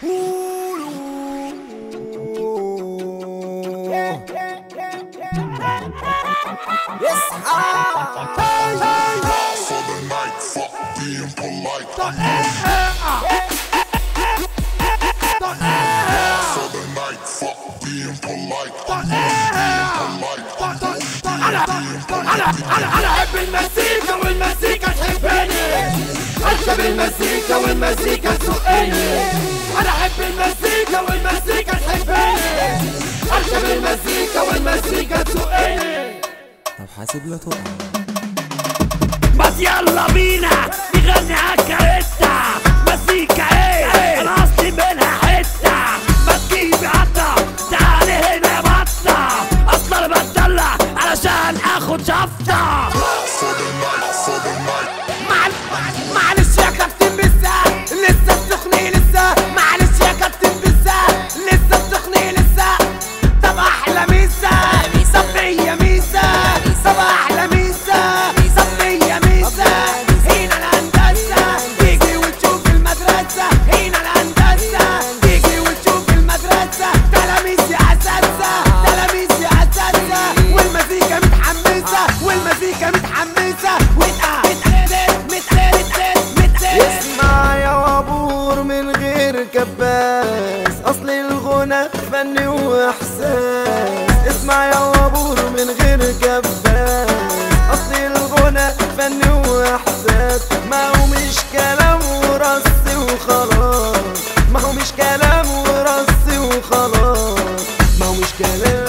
for the night, fuck being polite. For the night, fuck being polite. انا انا انا احب المزيكا والمزيكا تحبني اركب المزيكا والمزيكا تسوقني انا احب المزيكا والمزيكا تحبني اركب المزيكا والمزيكا تسوقني طب حاسب لا تقع بس يلا بينا نغني عالكاريتا مزيكا ايه انا اصلي منها حتة ما تجيبي عطا تعالي هنا يا بطة اصلا انا بتدلع علشان اخد شفطة For the night, for the night. معل- معلش يا كابتن بالذات لسه بتخني لسه معلش يا كابتن بالذات لسه بتخني لسه طب احلى ميزه طب هي ميزه طب احلى ميزه طب هي ميزه هنا الهندسه تيجي وتشوف المدرسه هنا الهندسه تيجي وتشوف المدرسه تلاميذ يا اساتذه تلاميذ يا اساتذه والمزيكا متحمسه والمزيكا متحمسه وتقلب متقلب متقلب اسمع يا وابور من غير كباس اصل الغنى فن واحساس اسمع يا وابور من غير كباس اصل الغنى فن واحساس ما هو مش كلام ورص وخلاص ما هو مش كلام ورص وخلاص ما هو مش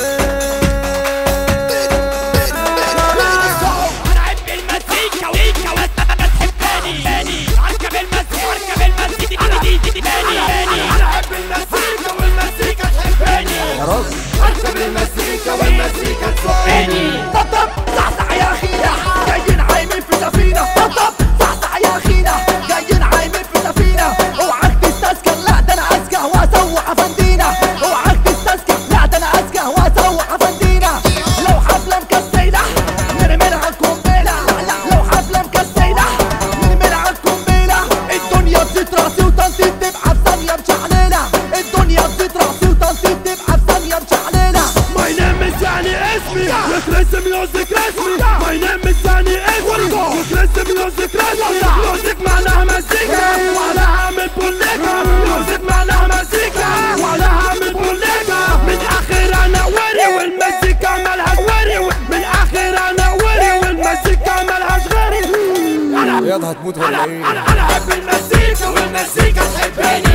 كلام انا احب المزيكا ويكا وانت تحبني اركب المزيكا اركب المزيكا انا دي دي انا احب المزيكا والمزيكا تحبني اركب المزيكا والمزيكا تسوقني طب صحصح يا اخينا جايين عايمين في سفينه طب صحصح يا اخينا جايين عايمين في سفينه اوعك تستسكر لا ده انا اسكه واسوح افندينا اوعك تستسكر لا ده انا اسكه واسوح افندينا لو حفله مكسينا نرمي لها القنبله لو حفله مكسينا نرمي لها القنبله الدنيا بزيت راسي وتنطيط تبقى في ثانيه مشعلله الدنيا بزيت راسي وتنطيط تبقى في ثانيه مشعلله My name is يعني اسمي وكريس ميوزك رسمي My name is يعني اسمي وكريس ميوزك رسمي ميوزك معناها مزيكا ولا هعمل بوليكا ميوزك معناها مزيكا ولا هعمل بوليكا من اخر انا وري والمزيكا مالهاش وري من اخر انا وري والمزيكا مالهاش غيري ياض هتموت ولا ايه انا انا احب المزيكا والمزيكا تحبني